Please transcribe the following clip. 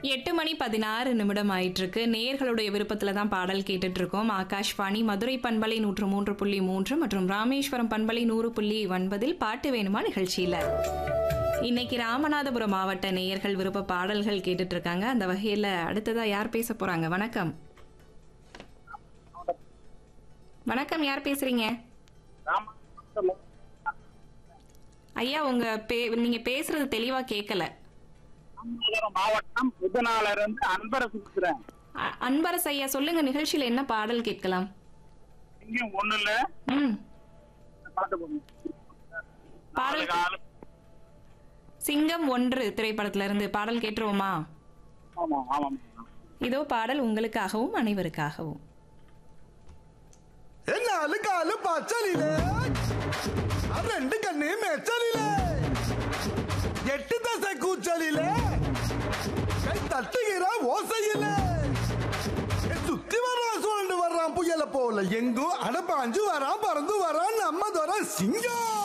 எட்டு மணி பதினாறு நிமிடம் ஆயிட்டு இருக்கு நேர்களுடைய விருப்பத்துல தான் பாடல் கேட்டுட்டு இருக்கோம் ஆகாஷ்வாணி மதுரை பண்பலை நூற்று மூன்று புள்ளி மூன்று மற்றும் ராமேஸ்வரம் பண்பலை நூறு புள்ளி ஒன்பதில் பாட்டு வேணுமா நிகழ்ச்சியில இன்னைக்கு ராமநாதபுரம் மாவட்ட நேயர்கள் விருப்ப பாடல்கள் கேட்டுட்டு இருக்காங்க அந்த வகையில அடுத்ததா யார் பேச போறாங்க வணக்கம் வணக்கம் யார் பேசுறீங்க ஐயா உங்க பே நீங்க பேசுறது தெளிவா கேட்கல ராமநாதபுரம் மாவட்டம் புதுநாள இருந்து அன்பரசு பேசுறேன் அ- அன்பரசு ஐயா சொல்லுங்க நிகழ்ச்சியில என்ன பாடல் கேட்கலாம் இங்கேயும் ஒண்ணு இல்ல ம் பாட்டு போடுங்க பாடல் நாலு காலு. சிங்கம் ஒன்று திரைப்படத்துல இருந்து பாடல் கேட்டுருவோமா ஆமா ஆமாம் இதோ பாடல் உங்களுக்காகவும் அனைவருக்காகவும் നാല് കാല് പച്ചലില് ആ രണ്ട് കണ്ണി മെച്ചലില് എട്ട് ദശ കൂച്ചലില് കൈ തട്ടുകിற ஓசையில சுத்தி வர்றான் சுழண்டு வர்றான் புயல போல எங்கும் அடப்பாஞ்சு வரான் பறந்து வரான் நம்ம துறை சிங்கம்